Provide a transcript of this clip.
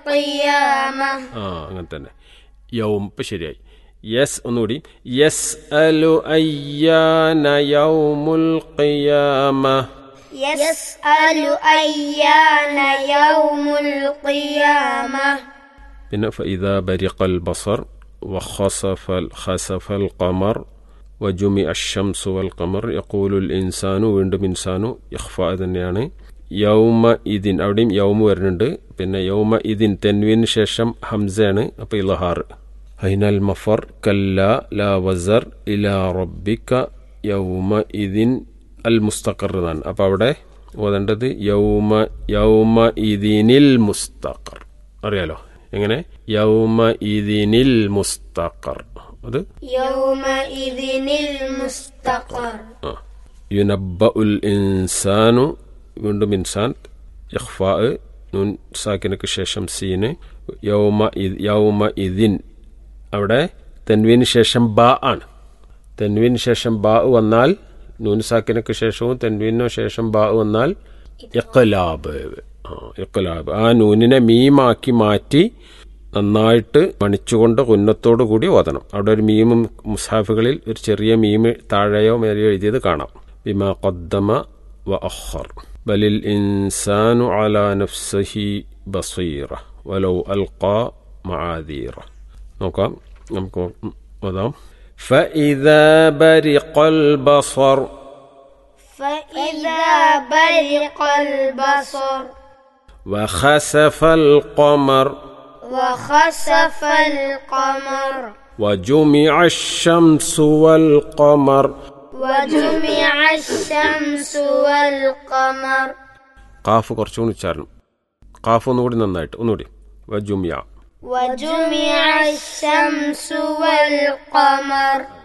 القيامة ആ അങ്ങനെ തന്നെ യൗം ഇപ്പം ശരിയായി യെസ് ഒന്നുകൂടി യെസ് അലു അയ്യാന യൗമുൽ ഖിയാമ يسأل أيان يوم القيامة പിന്നെ فإذا برق البصر وخسف خسف القمر وجمع الشمس والقمر يقول الإنسان വീണ്ടും ഇൻസാനു ഇഖ്ഫ തന്നെയാണ് യൗമ ഇതിൻ അവിടെയും യൗമ വരുന്നുണ്ട് പിന്നെ യൗമ ഇതിൻ തെൻവിന് ശേഷം ഹംസയാണ് അപ്പോൾ ഇലഹാർ ഹൈനൽ മഫർ കല്ല ലാ വസർ ഇലാ റബ്ബിക യൗമ ഇതിൻ അൽ മുസ്തഖർ എന്നാണ് അപ്പോൾ അവിടെ ഓതേണ്ടത് യൗമ യൗമ ഇതിനിൽ മുസ്തഖർ അറിയാലോ എങ്ങനെ യൗമ ഇതിനിൽ മുസ്തഖർ അത് يومئذ المستقر ആ യുനബ്ബ ഉൽ ഇൻസാനു വീണ്ടും ഇൻസാൻ ഇഖ്ഫാ നൂൻ സാക്കിനക്ക് ശേഷം സീന് യൗമ ഇദ് യൗമ ഇതിൻ അവിടെ തെൻവീന് ശേഷം ബ ആണ് തെൻവീന് ശേഷം ബ വന്നാൽ നൂൻ സാക്കിനക്ക് ശേഷവും തെൻവീനു ശേഷം ബ വന്നാൽ ഇഖ്ലാബ് ആ ഇഖ്ലാബ് ആ നൂനിനെ മീമാക്കി മാറ്റി നന്നായിട്ട് മണിച്ചുകൊണ്ട് ഉന്നത്തോടു കൂടി ഓതണം അവിടെ ഒരു മീമും മുസാഫുകളിൽ ഒരു ചെറിയ മീമ് താഴെയോ മേലെയോ എഴുതിയത് കാണാം ബിമാ ഖദ്ദമ വ അഖർ ബലിൽ ഇൻസാനു അലാ നഫ്സഹി ബസീറ വലൗ അൽഖാ മആദീറ നോക്കാം നമുക്ക് ഓതാം فإذا برق البصر فإذا برق البصر وخسف القمر وخسف القمر وجمع الشمس والقمر وجمع الشمس والقمر കാഫ് കുറച്ചുകൂടി ഉച്ചാരണം കാഫ് ഒന്നുകൂടി നന്നായിട്ട് ഒന്നുകൂടി വജുമിയ وجمع الشمس والقمر